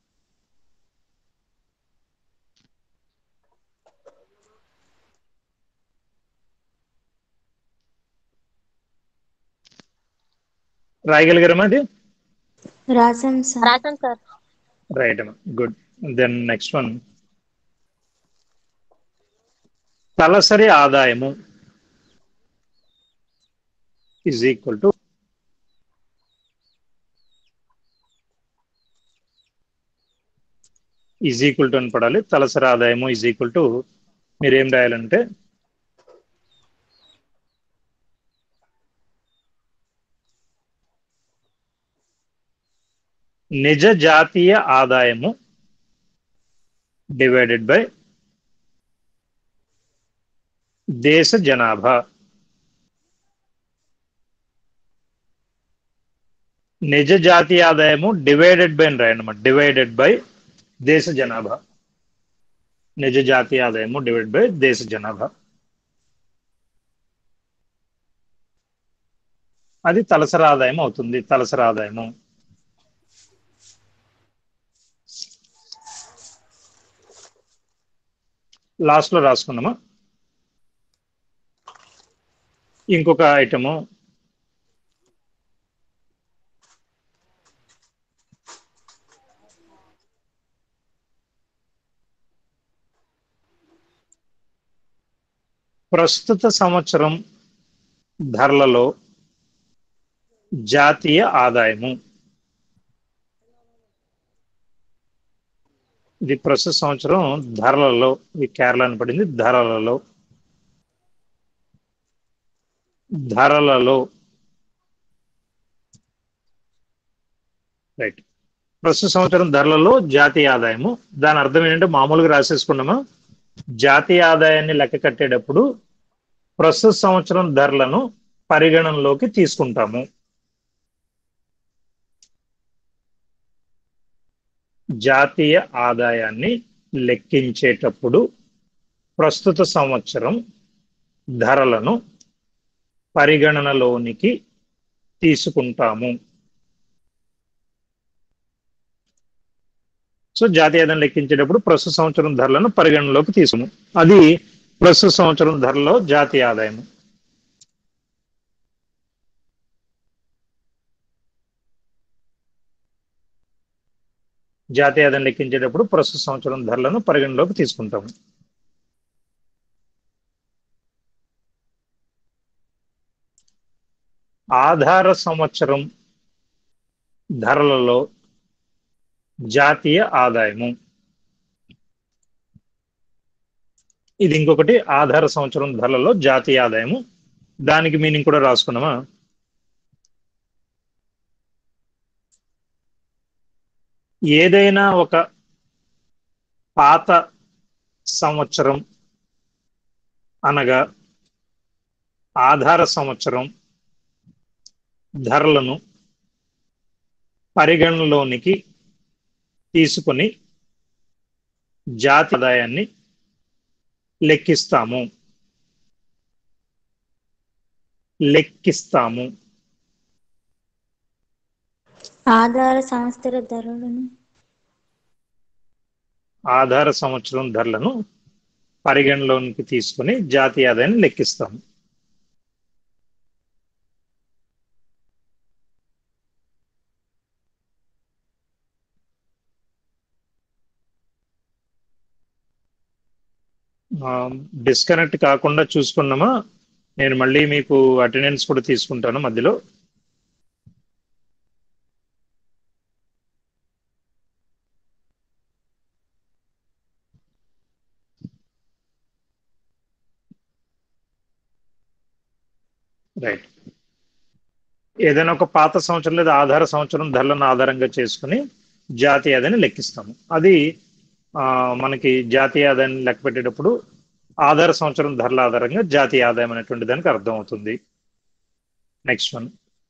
రాయగలిగారమ్మా అది రాసాం సార్ రాసాం సార్ రైట్ అమ్మా గుడ్ దెన్ నెక్స్ట్ వన్ తలసరి ఆదాయము is equal to is equal to అని పడాలి తలసరి ఆదాయము ఈజ్ ఈక్వల్ టు మీరు ఏం రాయాలంటే నిజ జాతీయ ఆదాయము డివైడెడ్ బై దేశ జనాభా నిజ జాతీయ ఆదాయము డివైడెడ్ బై అని రాయండి అన్నమాట డివైడెడ్ బై దేశ జనాభా నిజ జాతీయ ఆదాయము డివైడ్ బై దేశ జనాభా అది తలసరి ఆదాయం అవుతుంది తలసరి ఆదాయము లాస్ట్ లో రాసుకున్నామా ఇంకొక ఐటము ప్రస్తుత సంవత్సరం ధరలలో జాతీయ ఆదాయము ఇది ప్రస్తుత సంవత్సరం ధరలలో ఇది కేరళ అని పడింది ధరలలో ధరలలో రైట్ ప్రస్తుత సంవత్సరం ధరలలో జాతీయ ఆదాయము దాని అర్థం ఏంటంటే మామూలుగా రాసేసుకున్నామా జాతీయ ఆదాయాన్ని లెక్క కట్టేటప్పుడు ప్రస్తుత సంవత్సరం ధరలను పరిగణనలోకి తీసుకుంటాము జాతీయ ఆదాయాన్ని లెక్కించేటప్పుడు ప్రస్తుత సంవత్సరం ధరలను పరిగణనలోనికి తీసుకుంటాము సో జాతీయ ఆదాయం లెక్కించేటప్పుడు ప్రస్తుత సంవత్సరం ధరలను పరిగణనలోకి తీసుకుము అది ప్రస్తుత సంవత్సరం ధరలో జాతీయ ఆదాయం జాతీయ ఆదాయం లెక్కించేటప్పుడు ప్రస్తుత సంవత్సరం ధరలను పరిగణలోకి తీసుకుంటాము ఆధార సంవత్సరం ధరలలో జాతీయ ఆదాయము ఇది ఇంకొకటి ఆధార సంవత్సరం ధరలలో జాతీయ ఆదాయము దానికి మీనింగ్ కూడా రాసుకున్నామా ఏదైనా ఒక పాత సంవత్సరం అనగా ఆధార సంవత్సరం ధరలను పరిగణలోనికి తీసుకొని జాతి ఆదాయాన్ని లెక్కిస్తాము లెక్కిస్తాము ఆధార సంవత్సర ధరలను ఆధార సంవత్సరం ధరలను పరిగణలోనికి తీసుకొని జాతీయ ఆదాయాన్ని లెక్కిస్తాము డిస్కనెక్ట్ కాకుండా చూసుకున్నామా నేను మళ్ళీ మీకు అటెండెన్స్ కూడా తీసుకుంటాను మధ్యలో రైట్ ఏదైనా ఒక పాత సంవత్సరం లేదా ఆధార సంవత్సరం ధరలను ఆధారంగా చేసుకుని జాతీయ ఆదాయాన్ని లెక్కిస్తాము అది ఆ, మనకి జాతీయ ఆదాయాన్ని లెక్క పెట్టేటప్పుడు ఆధార సంవత్సరం ధరల ఆధారంగా జాతీయ ఆదాయం అనేటువంటి దానికి అర్థం అవుతుంది నెక్స్ట్ వన్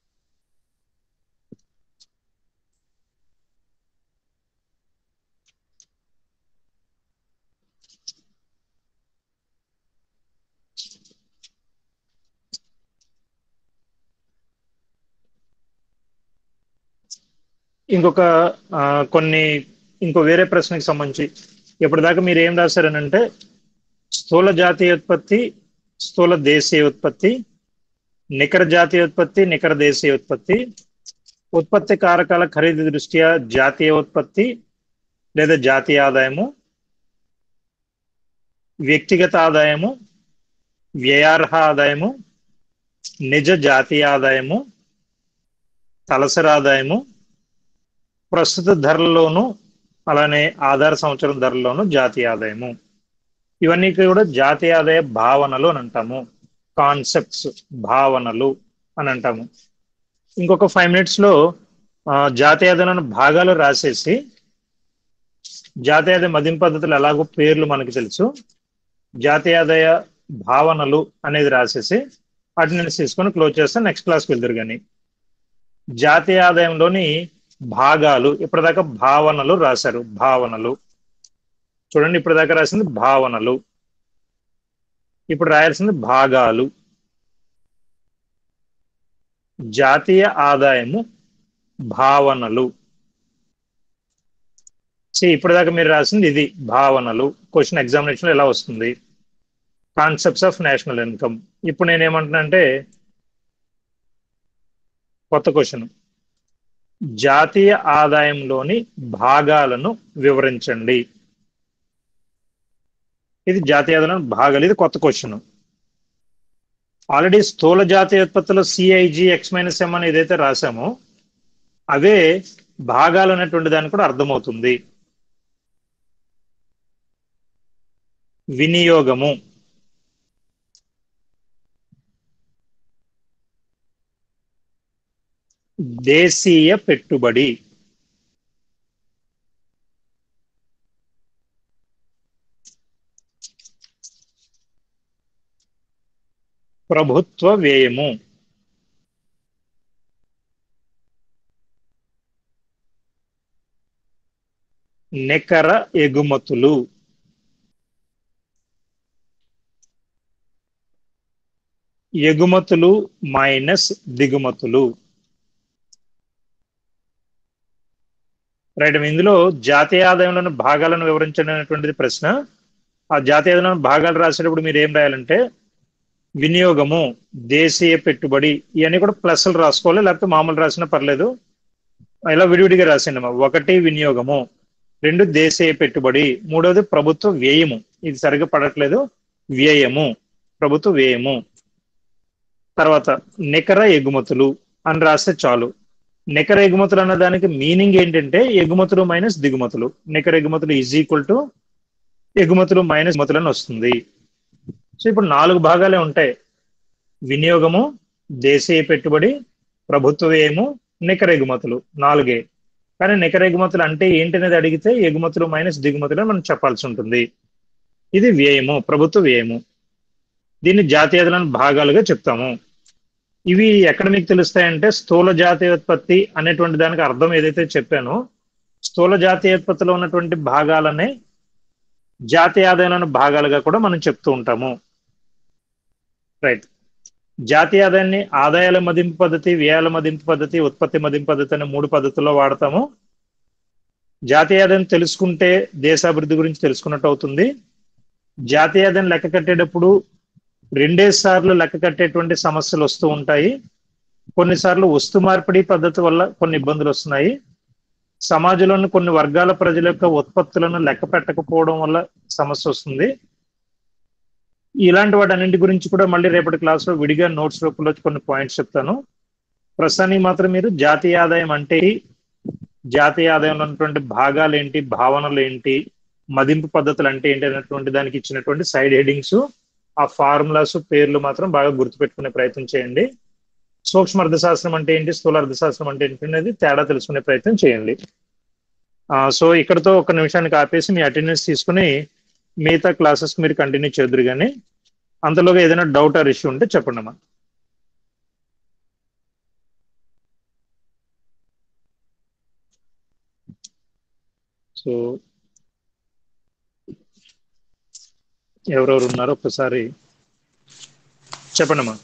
ఇంకొక ఆ, కొన్ని ఇంకో వేరే ప్రశ్నకి సంబంధించి ఇప్పటిదాకా మీరు ఏం రాశారనంటే స్థూల జాతీయ ఉత్పత్తి స్థూల దేశీయ ఉత్పత్తి నికర జాతీయ ఉత్పత్తి నికర దేశీయ ఉత్పత్తి ఉత్పత్తి కారకాల ఖరీదు దృష్ట్యా జాతీయ ఉత్పత్తి లేదా జాతీయ ఆదాయము వ్యక్తిగత ఆదాయము వ్యయార్హ ఆదాయము నిజ జాతీయ ఆదాయము తలసరి ఆదాయము ప్రస్తుత ధరల్లోనూ అలానే ఆధార సంవత్సరం ధరల్లోనూ జాతీయ ఆదాయము ఇవన్నీ కూడా జాతీయ ఆదాయ భావనలు అని అంటాము కాన్సెప్ట్స్ భావనలు అని అంటాము ఇంకొక ఫైవ్ మినిట్స్ లో ఆ, జాతీయ ఆదాయాలను భాగాలు రాసేసి జాతీయ ఆదాయ మదింపు పద్ధతులు ఎలాగో పేర్లు మనకు తెలుసు జాతీయ ఆదాయ భావనలు అనేది రాసేసి అటెండెన్స్ తీసుకొని క్లోజ్ చేస్తే నెక్స్ట్ క్లాస్కి వెళ్తారు కానీ జాతీయ ఆదాయంలోని భాగాలు ఇప్పటిదాకా భావనలు రాశారు భావనలు చూడండి ఇప్పటిదాకా రాసింది భావనలు ఇప్పుడు రాయాల్సింది భాగాలు జాతీయ ఆదాయము భావనలు See, ఇప్పటిదాకా మీరు రాసింది ఇది భావనలు క్వశ్చన్ ఎగ్జామినేషన్ ఎలా వస్తుంది కాన్సెప్ట్స్ ఆఫ్ నేషనల్ ఇన్కమ్ ఇప్పుడు నేను ఏమంటున్నానంటే కొత్త క్వశ్చన్ జాతీయ ఆదాయంలోని భాగాలను వివరించండి ఇది జాతీయ ఆదాయం భాగాలు ఇది కొత్త క్వశ్చన్ ఆల్రెడీ స్థూల జాతీయ ఉత్పత్తిలో సిఐజి ఎక్స్ మైనస్ ఎం అని ఏదైతే రాసామో అవే భాగాలు అనేటువంటి దానికి కూడా అర్థమవుతుంది వినియోగము దేశీయ పెట్టుబడి ప్రభుత్వ వ్యయము నికర ఎగుమతులు ఎగుమతులు మైనస్ దిగుమతులు రైట్ ఇందులో జాతీయ ఆదాయంలోని భాగాలను వివరించండి అనేటువంటిది ప్రశ్న ఆ జాతీయ ఆదాయంలోని భాగాలు రాసేటప్పుడు మీరు ఏం రాయాలంటే వినియోగము దేశీయ పెట్టుబడి ఇవన్నీ కూడా ప్లస్లు రాసుకోవాలి లేకపోతే మామూలు రాసినా పర్లేదు ఇలా విడివిడిగా రాసిండమ్మా ఒకటి వినియోగము రెండు దేశీయ పెట్టుబడి మూడవది ప్రభుత్వ వ్యయము ఇది సరిగ్గా పడట్లేదు వ్యయము ప్రభుత్వ వ్యయము తర్వాత నికర ఎగుమతులు అని రాస్తే చాలు నికర ఎగుమతులు అన్న దానికి మీనింగ్ ఏంటంటే ఎగుమతులు మైనస్ దిగుమతులు నికర ఎగుమతులు ఈజ్ ఈక్వల్ టు ఎగుమతులు మైనస్ ఎగుమతులు అని వస్తుంది సో ఇప్పుడు నాలుగు భాగాలే ఉంటాయి వినియోగము దేశీయ పెట్టుబడి ప్రభుత్వ వ్యయము నికర ఎగుమతులు నాలుగే కానీ నికర ఎగుమతులు అంటే ఏంటనేది అడిగితే ఎగుమతులు మైనస్ దిగుమతులు అని మనం చెప్పాల్సి ఉంటుంది ఇది వ్యయము ప్రభుత్వ వ్యయము దీన్ని జాతీయాదులను భాగాలుగా చెప్తాము ఇవి ఎక్కడ మీకు తెలుస్తాయంటే స్థూల జాతీయోత్పత్తి అనేటువంటి దానికి అర్థం ఏదైతే చెప్పానో స్థూల జాతీయోత్పత్తిలో ఉన్నటువంటి భాగాలనే జాతీయ ఆదాయాలను భాగాలుగా కూడా మనం చెప్తూ ఉంటాము రైట్ జాతీయ ఆదాయాన్ని ఆదాయాల మదింపు పద్ధతి వ్యయాల మదింపు పద్ధతి ఉత్పత్తి మదింపు పద్ధతి అనే మూడు పద్ధతుల్లో వాడతాము జాతీయ ఆదాయం తెలుసుకుంటే దేశాభివృద్ధి గురించి తెలుసుకున్నట్టు అవుతుంది జాతీయ ఆదాయం లెక్క కట్టేటప్పుడు రెండే సార్లు లెక్క కట్టేటువంటి సమస్యలు వస్తూ ఉంటాయి కొన్నిసార్లు వస్తు మార్పిడి పద్ధతి వల్ల కొన్ని ఇబ్బందులు వస్తున్నాయి సమాజంలోని కొన్ని వర్గాల ప్రజల యొక్క ఉత్పత్తులను లెక్క పెట్టకపోవడం వల్ల సమస్య వస్తుంది ఇలాంటి వాటన్నింటి గురించి కూడా మళ్ళీ రేపటి క్లాస్లో విడిగా నోట్స్ రూపంలో కొన్ని పాయింట్స్ చెప్తాను ప్రస్తుతానికి మాత్రం మీరు జాతీయ ఆదాయం అంటే జాతీయ ఆదాయంలో ఉన్నటువంటి భాగాలు ఏంటి భావనలు ఏంటి మదింపు పద్ధతులు అంటే ఏంటి అనేటువంటి దానికి ఇచ్చినటువంటి సైడ్ హెడింగ్స్ ఆ ఫార్ములాస్ పేర్లు మాత్రం బాగా గుర్తుపెట్టుకునే ప్రయత్నం చేయండి సూక్ష్మ అర్థశాస్త్రం అంటే ఏంటి స్థూల అర్థశాస్త్రం అంటే ఏంటి అనేది తేడా తెలుసుకునే ప్రయత్నం చేయండి సో ఇక్కడతో ఒక నిమిషానికి ఆపేసి మీ అటెండెన్స్ తీసుకుని మిగతా క్లాసెస్ మీరు కంటిన్యూ చేద్దరు కానీ అంతలోగా ఏదైనా డౌట్ ఆర్ ఇష్యూ ఉంటే చెప్పండి అమ్మా సో ఎవరెవరు ఉన్నారో ఒకసారి చెప్పండి అమ్మా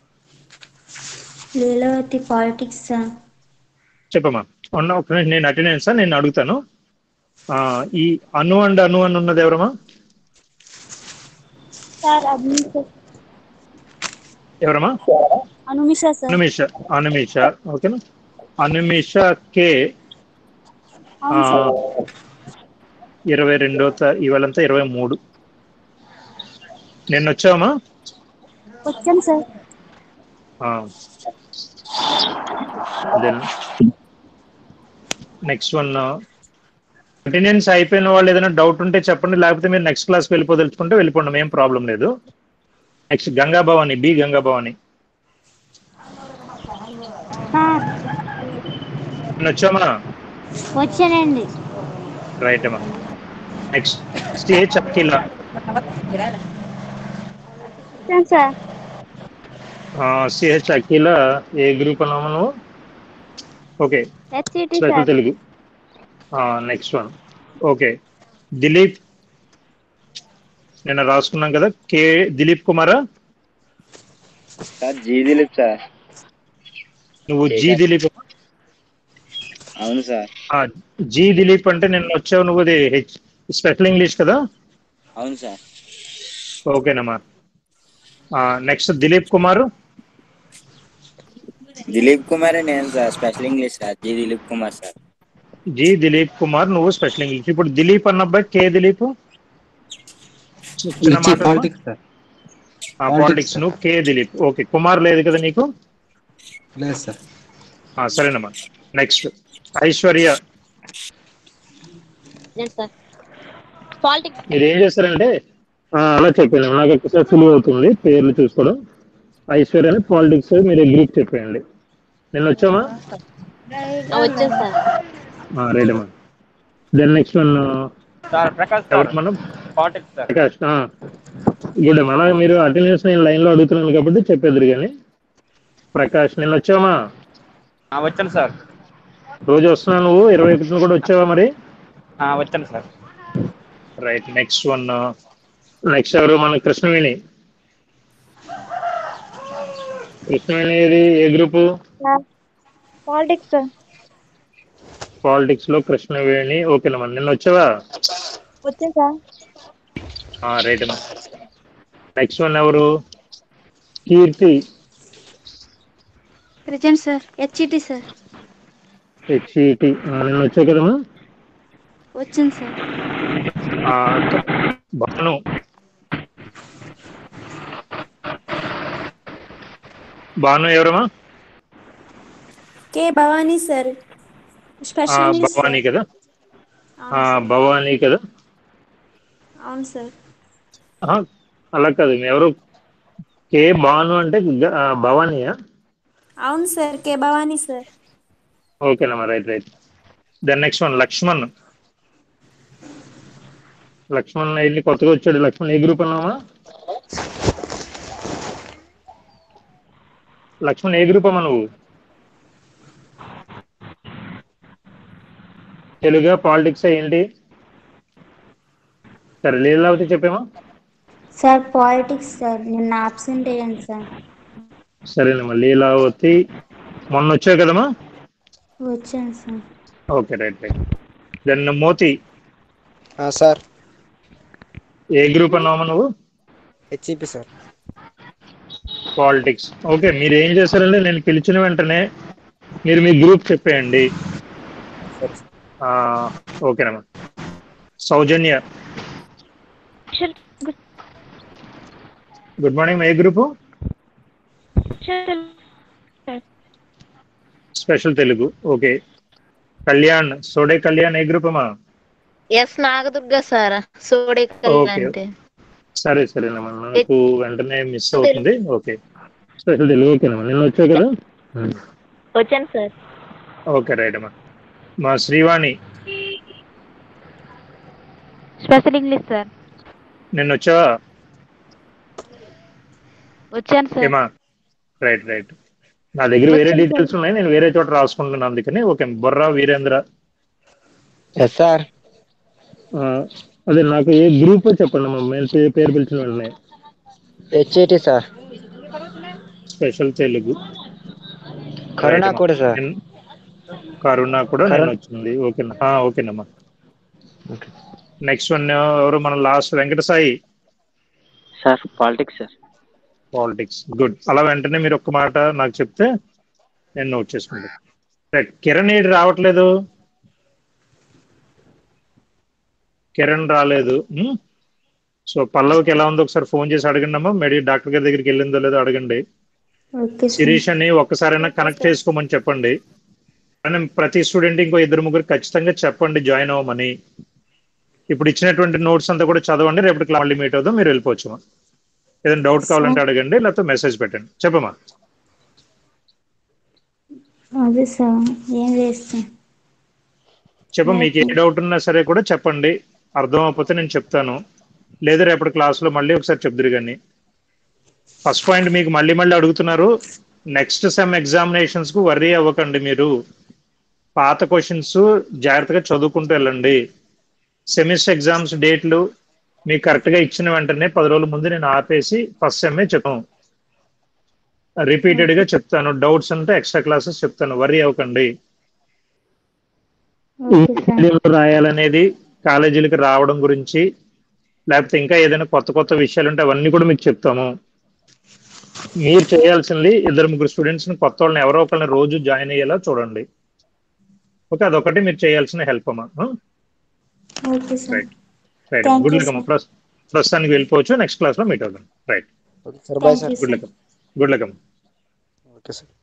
లీలావతి పాలిటిక్స్ సార్ చెప్పమ్మా ఉన్న ఒక నిమిషం నేను అటెండెన్స్ నేను అడుగుతాను ఆ, ఈ అను అండ్ అను అని ఉన్నది ఎవరమ్మా సార్ అనుమిష ఎవరమ్మా అనుమిష సార్ అనుమిష అనుమిష ఓకేనా అనుమిష కే ఆ, అవును సార్ ఇరవై రెండో తా- ఇవాళంతా ఇరవై మూడు నిన్న వచ్చావమ్మా వచ్చాను sir then next one attendance అయిపోయిన వాళ్ళు ఏదైనా డౌట్ ఉంటే చెప్పండి లేకపోతే మీరు నెక్స్ట్ క్లాస్కి వెళ్ళిపోదలుచుకుంటే వెళ్ళిపోండి ఏం ప్రాబ్లం లేదు next Ganga Bhavani B Ganga Bhavani sir నిన్న వచ్చామా వచ్చానండి రైట్ అమ్మా నెక్స్ట్ స్టేజ్ అఖిల వచ్చాను sir CH Akhila A group అన్నాము నువ్వు okay HCT special sir Telugu next one okay Dilip నిన్న రాసుకున్నాం కదా కే దిలీప్ కుమారా సార్ జీ దిలీప్ సార్ నువ్వు జీ దిలీప్ అవును సార్ ఆ, జీ దిలీప్ అంటే నిన్న వచ్చావు నువ్వు అది హెచ్ స్పెషల్ ఇంగ్లీష్ కదా అవును సార్ ఓకేనమ్మా నెక్స్ట్ దిలీప్ కుమార్ దిలీప్ కుమార్ నేను sir special English sir G Dilip Kumar sir G Dilip Kumar నువ్వు స్పెషల్ ఇంగ్లీష్ ఇప్పుడు దిలీప్ అన్న అబ్బాయి కే దిలీప్ చిన్న మాట అమ్మా. పాలిటిక్స్ సార్ ఆ, పాలిటిక్స్ నువ్వు కే దిలీప్ ఓకే కుమార్ లేదు కదా నీకు లేదు సార్ ఆ, సరేనమ్మా నెక్స్ట్ ఐశ్వర్య సార్ పాలిటిక్స్ మీరు ఏం చేస్తారంటే ఆ, అలా చెప్పాను నాకు ఒకసారి సులువు అవుతుంది పేర్లు చూసుకోవడం ఐశ్వర్య అని పాలిటిక్స్ మీరు గ్రూప్ చెప్పేయండి నేను వచ్చామా వచ్చాను సార్ రైట్ అమ్మా then next one sir Prakash ఎవరు సార్ మనం పాలిటిక్స్ సార్ ప్రకాష్ గుడ్ అమ్మా అలాగే మీరు అటెండెన్స్ నేను లైన్లో అడుగుతున్నాను కాబట్టి చెప్పేద్దరు కానీ ప్రకాష్ నేను వచ్చామా ఆ, వచ్చాను సార్ రోజు వస్తున్నావు నువ్వు ఇరవై ఒకటిన కూడా వచ్చావా మరి ఆ, వచ్చాను sir right next one next ఎవరు మన కృష్ణవేణి కృష్ణవేణి ఏది A group politics sir politics లో కృష్ణవేణి ఓకేనమ్మా నిన్న వచ్చావా వచ్చాను సార్ రైట్ అమ్మా నెక్స్ట్ వన్ ఎవరు Keerthi present sir HCT sir HET నిన్న వచ్చావు కదమ్మా వచ్చాను సార్ ఆ, భాను భాను ఎవరమ్మా కే భవానీ సార్ ఆ, స్పెషల్ ఇంగ్లీష్ సార్. భవానీ కదా ఆ, అవును సార్. భవానీ కదా అవును సార్ ఆహా, అలా కాదు ఎవరు కే భాను అంటే గ- ఆ, భవానీయా అవును సార్ కే భవానీ సార్ ఓకేనమ్మా right right then next one Laxman Laxman వెళ్ళి కొత్తగా వచ్చాడు లక్ష్మణ్ ఏ గ్రూప్ అన్నామా లక్ష్మణ్ ఏ గ్రూప్ అమ్మా నువ్వు తెలుగు పాలిటిక్స్ ఏంటి సరే లీలావతి చెప్పేమా సార్ పాలిటిక్స్ సార్ నిన్న ఆబ్సెంట్ అయ్యాను సార్ సరేనమ్మా లీలావతి మొన్న వచ్చావు కదమ్మా వచ్చాను sir okay right right then Moti sir A group అన్నావమ్మా నువ్వు హెచ్ఈపి సార్ పాలిటిక్స్ ఓకే మీరు ఏం చేశారంటే నేను పిలిచిన వెంటనే మీరు మీ గ్రూప్ చెప్పేయండి ఆ, ఓకేనమ్మా సౌజన్య good morning A group special Telugu okay Kalyan సోడే కళ్యాణ్ ఏ గ్రూప్ అమ్మా ఎస్ నాగదుర్గ సార్ సోడే ఓకే. అంటే సరే సరేనమ్మా నాకు వెంటనే మిస్ అవుతుంది ఓకే స్పెషల్ తెలుగు ఓకేనమ్మా నిన్న వచ్చావు కదా వచ్చాను సార్ ఓకే రైట్ అమ్మా మా శ్రీవాణి స్పెషల్ ఇంగ్లీష్ సార్ నిన్న వచ్చావా వచ్చాను సార్ ఏమా రైట్ రైట్ నా దగ్గర వేరే డీటెయిల్స్ ఉన్నాయి నేను వేరే చోట రాసుకుంటున్నాను అందుకని okay Borra Veerendra yes sir ఆ, అదే నాకు ఏ గ్రూప్ చెప్పండి అమ్మా మేము పే- పేరు పిలిచిన వెంటనే హెచ్ఐటి సార్ స్పెషల్ తెలుగు కరుణా కూడా సార్ నిన్న- కరుణ కూడా కరుణ. నేను వచ్చింది ఓకేనా ఆ, ఓకేనమ్మా నెక్స్ట్ వన్ ఎవరు మన last Venkata Sai sir politics sir politics good అలా వెంటనే మీరు ఒక్క మాట నాకు చెప్తే నేను నోట్ చేసుకుంటాను రైట్ కిరణ్ ఏంటి రావట్లేదు కిరణ్ రాలేదు ఉమ్? సో పల్లవికి ఎలా ఉందో ఒకసారి ఫోన్ చేసి అడగండి అమ్మా మెడి డాక్టర్ గారి దగ్గరికి వెళ్ళిందో లేదో అడగండి ఓకే సార్ శిరీష్ అని ఒక్కసారైనా కనెక్ట్ చేసుకోమని చెప్పండి కానీ ప్రతి స్టూడెంట్ ఇంకో ఇద్దరు ముగ్గురు ఖచ్చితంగా చెప్పండి జాయిన్ అవ్వమని ఇప్పుడు ఇచ్చినటువంటి నోట్స్ అంతా కూడా చదవండి రేపటి మళ్ళీ మీట్ అవుదాం మీరు వెళ్ళిపోవచ్చు ఏదైనా డౌట్ కావాలంటే అడగండి లేకపోతే మెసేజ్ పెట్టండి చెప్పమ్మా అదే సార్ ఏం చేస్తాం చెప్ప మీకు ఏ డౌట్ ఉన్నా సరే కూడా చెప్పండి అర్థం అవ్వకపోతే నేను చెప్తాను లేదా రేపటి క్లాస్లో మళ్ళీ ఒకసారి చెప్దురు కానీ ఫస్ట్ పాయింట్ మీకు మళ్ళీ మళ్ళీ అడుగుతున్నారు నెక్స్ట్ సెమ్ ఎగ్జామినేషన్స్ కు వర్రీ అవ్వకండి మీరు పాత క్వశ్చన్స్ జాగ్రత్తగా చదువుకుంటూ వెళ్ళండి సెమిస్టర్ ఎగ్జామ్స్ డేట్లు మీకు కరెక్ట్ గా ఇచ్చిన వెంటనే పది రోజుల ముందు నేను ఆపేసి ఫస్ట్ సెమ్మే చెప్పాను రిపీటెడ్ గా చెప్తాను డౌట్స్ ఉంటే ఎక్స్ట్రా క్లాసెస్ చెప్తాను వర్రీ అవ్వకండి ఓకే సార్ మీడియంలో రాయాలనేది కాలేజీలకు రావడం గురించి లేకపోతే ఇంకా ఏదైనా కొత్త కొత్త విషయాలు ఉంటే అవన్నీ కూడా మీకు చెప్తాము మీరు చేయాల్సింది ఇద్దరు ముగ్గురు స్టూడెంట్స్ ని కొత్త వాళ్ళని ఎవరో ఒకరిని రోజు జాయిన్ అయ్యేలా చూడండి ఓకే అదొకటి మీరు చేయాల్సిన హెల్ప్ అమ్మా okay sir right right Thank good you, luck అమ్మా ప్రస్- ప్రస్తుతానికి వెళ్ళిపోవచ్చు నెక్స్ట్ క్లాస్ లో మీట్ అవుతాం right okay sir bye sir Thank you, good luck good luck అమ్మా ఓకే సార్